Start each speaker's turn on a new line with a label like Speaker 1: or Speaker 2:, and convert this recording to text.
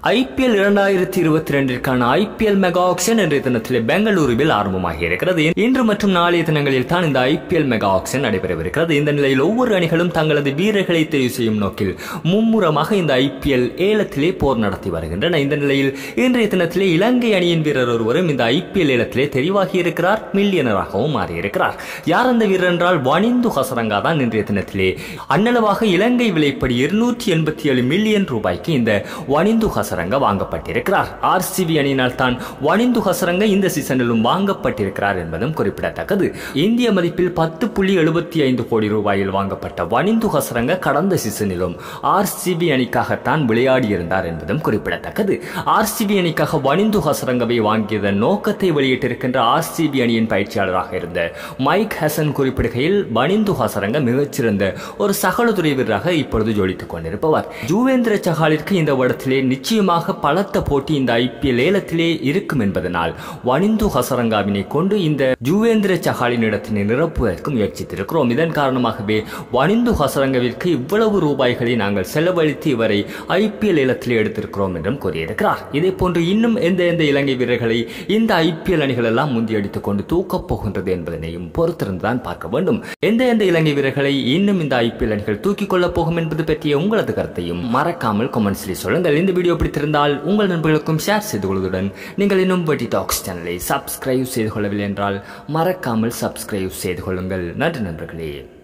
Speaker 1: IPL இரண்டாயிரத்தி இருபத்தி ரெண்டிற்கான IPL mega action இன்றைய தினத்தில் பெங்களூருவில் ஆரம்பமாகி இருக்கிறது இன்று மற்றும் நாளைய தினங்களில் தான் இந்த ஐபிஎல் மெகா ஆக்ஷன் நடைபெறவிருக்கிறது இந்த நிலையில் ஒவ்வொரு அணிகளும் தங்களது வீரர்களை தெரிவு செய்யும் நோக்கில் மும்முரமாக இந்த ஐபிஎல் ஏலத்திலே போர் நடத்தி வருகின்றன இந்த நிலையில் இன்றைய தினத்திலே இலங்கை அணியின் வீரர் ஒருவரும் இந்த ஐபிஎல் ஏலத்திலே தெரிவாகி இருக்கிறார் மில்லியனராகவும் மாறியிருக்கிறார் யார் அந்த வீரர் என்றால் வனிந்து ஹசரங்கா தான் இன்றைய தினத்திலே அன்னளவாக இலங்கை விலைப்படி இருநூற்றி எண்பத்தி ஏழு மில்லியன் ரூபாய்க்கு இந்த வனிந்து ஹசரங்க வாங்கப்பட்டிருக்கிறார் ஆர்சிபி அணியினால் தான் வனிந்து ஹசரங்க இந்த சீசனிலும் வாங்கப்பட்டிருக்கிறார் என்பதும் குறிப்பிடத்தக்கது இந்திய மதிப்பில் பத்து புள்ளி எழுபத்தி ஐந்து கோடி ரூபாயில் வாங்கப்பட்ட வனிந்து ஹசரங்க கடந்த சீசனிலும் ஆர்சிபி அணிக்காகத்தான் விளையாடியிருந்தார் என்பதும் குறிப்பிடத்தக்கது ஆர்சிபி அணிக்காக வனிந்து ஹசரங்கவை வாங்கியதன் நோக்கத்தை வெளியிட்டிருக்கின்ற ஆர்சிபி அணியின் பயிற்சியாளராக இருந்த மைக் ஹசன் குறிப்பிடுகையில் வனிந்து ஹசரங்க மிகச்சிறந்த ஒரு சகலதுறை வீரராக இப்பொழுது ஜொலித்துக் கொண்டிருப்பவர் ஜூவேந்திர சஹாலிற்கு இந்த வருடத்திலே நிச்சயமாக பலத்த போட்டி இந்த ஐபிஎல் ஏலத்திலே இருக்கும் என்பதனால் வனிந்து ஹசரங்காவினை கொண்டு இந்த ஜூவேந்திர சஹாலின் இடத்தினை நிரப்புவதற்கு முயற்சித்திருக்கிறோம் இதன் காரணமாகவே வனிந்து ஹசரங்கவிற்கு இவ்வளவு ரூபாய்களை நாங்கள் செலவழித்து இவரை ஐபிஎல் ஏலத்திலே எடுத்திருக்கிறோம் என்றும் கூறியிருக்கிறார் இதே போன்று இன்னும் எந்த எந்த இலங்கை வீரர்களை இந்த ஐபிஎல் அணிகள் எல்லாம் முந்தியடித்துக் கொண்டு தூக்கப் போகின்றது என்பதனையும் பொறுத்திருந்துதான் பார்க்க வேண்டும் எந்த எந்த இலங்கை வீரர்களை இன்னும் இந்த ஐபிஎல் அணிகள் தூக்கிக் கொள்ளப் போகும் என்பது பற்றிய உங்களது கருத்தையும் மறக்காமல் கமெண்ட்ஸில் சொல்லுங்கள் இந்த வீடியோ பிடித்திருந்தால் உங்கள் நண்பர்களுக்கும் ஷேர் செய்து கொள்வதுடன் நீங்கள் இன்னும் வெட்டி டாக்ஸ் சேனலை சப்ஸ்கிரைப் செய்து கொள்ளவில்லை என்றால் மறக்காமல் சப்ஸ்கிரைப் செய்து கொள்ளுங்கள் நன்றி நண்பர்களே